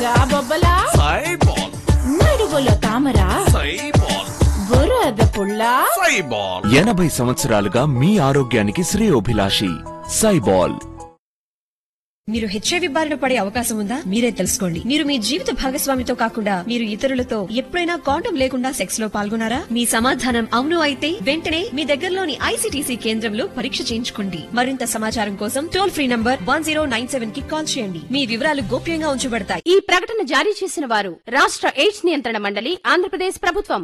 బొబ్బలా సైబాల్ నడుగులో తామరా సైబాల్ బురద పుల్లా సైబాల్ ఎనభై సంవత్సరాలుగా మీ ఆరోగ్యానికి శ్రేయోభిలాషి సైబాల్ మీరు హెచ్ఐవి బారిన పడే అవకాశం ఉందా మీరే తెలుసుకోండి మీరు మీ జీవిత భాగస్వామితో కాకుండా మీరు ఇతరులతో ఎప్పుడైనా కాండం లేకుండా సెక్స్ లో పాల్గొన్నారా మీ సమాధానం అవును అయితే వెంటనే మీ దగ్గరలోని ఐసీటీసీ కేంద్రంలో పరీక్ష చేయించుకోండి మరింత సమాచారం కోసం టోల్ ఫ్రీ నంబర్ వన్ కి కాల్ చేయండి మీ వివరాలు గోప్యంగా ఉంచబడతాయి ఈ ప్రకటన జారీ చేసిన వారు రాష్ట్ర ఎయిడ్స్ నియంత్రణ మండలి ఆంధ్రప్రదేశ్ ప్రభుత్వం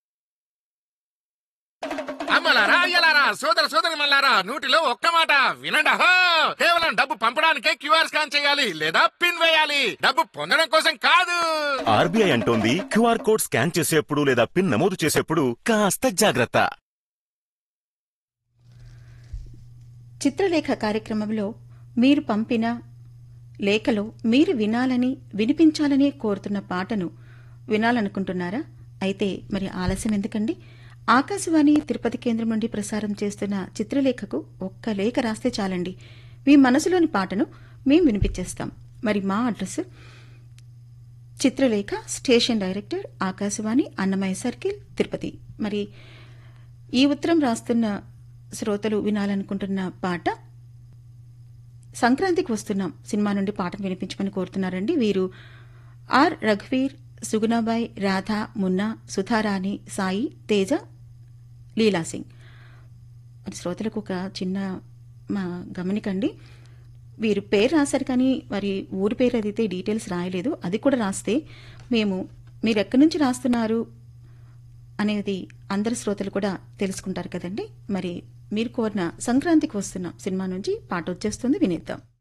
అమ్మలారా అయ్యలారా సోదర సోదరి మల్లారా నూటిలో ఒక్క మాట వినండి అహో! కేవలం డబ్బు పంపడానికే క్యూఆర్ స్కాన్ చేయాలి లేదా పిన్ వేయాలి డబ్బు పొందడం కోసం కాదు ఆర్బీఐ అంటోంది క్యూఆర్ కోడ్ స్కాన్ చేసేప్పుడు లేదా పిన్ నమోదు చేసేప్పుడు కాస్త జాగ్రత్త చిత్రలేఖ కార్యక్రమంలో మీరు పంపిన లేఖలో మీరు వినాలని వినిపించాలని కోరుతున్న పాటను వినాలనుకుంటున్నారా అయితే మరి ఆలస్యం ఎందుకండి ఆకాశవాణి తిరుపతి కేంద్రం నుండి ప్రసారం చేస్తున్న చిత్రలేఖకు ఒక్క లేఖ రాస్తే చాలండి మీ మనసులోని పాటను మేం వినిపించేస్తాం మరి మా address Chitralekha station director Akashvani Annamayya circle Tirupati మరి ఈ ఉత్తరం రాస్తున్న శ్రోతలు వినాలనుకుంటున్న పాట సంక్రాంతికి వస్తున్నాం సినిమా నుండి పాటను వినిపించమని కోరుతున్నారండి వీరు ఆర్ రఘువీర్ సుగుణాబాయ్ రాధ మున్నా సుధారాణి సాయి తేజ లీలా సింగ్ మరి శ్రోతలకు ఒక చిన్న మా గమనికండి వీరు పేరు రాశారు కానీ వారి ఊరి పేరు అదితే డీటెయిల్స్ రాయలేదు అది కూడా రాస్తే మేము మీరు ఎక్కడి నుంచి రాస్తున్నారు అనేది అందరి శ్రోతలు కూడా తెలుసుకుంటారు కదండి మరి మీరు కోరిన సంక్రాంతికి వస్తున్న సినిమా నుంచి పాట వచ్చేస్తుంది వినేద్దాం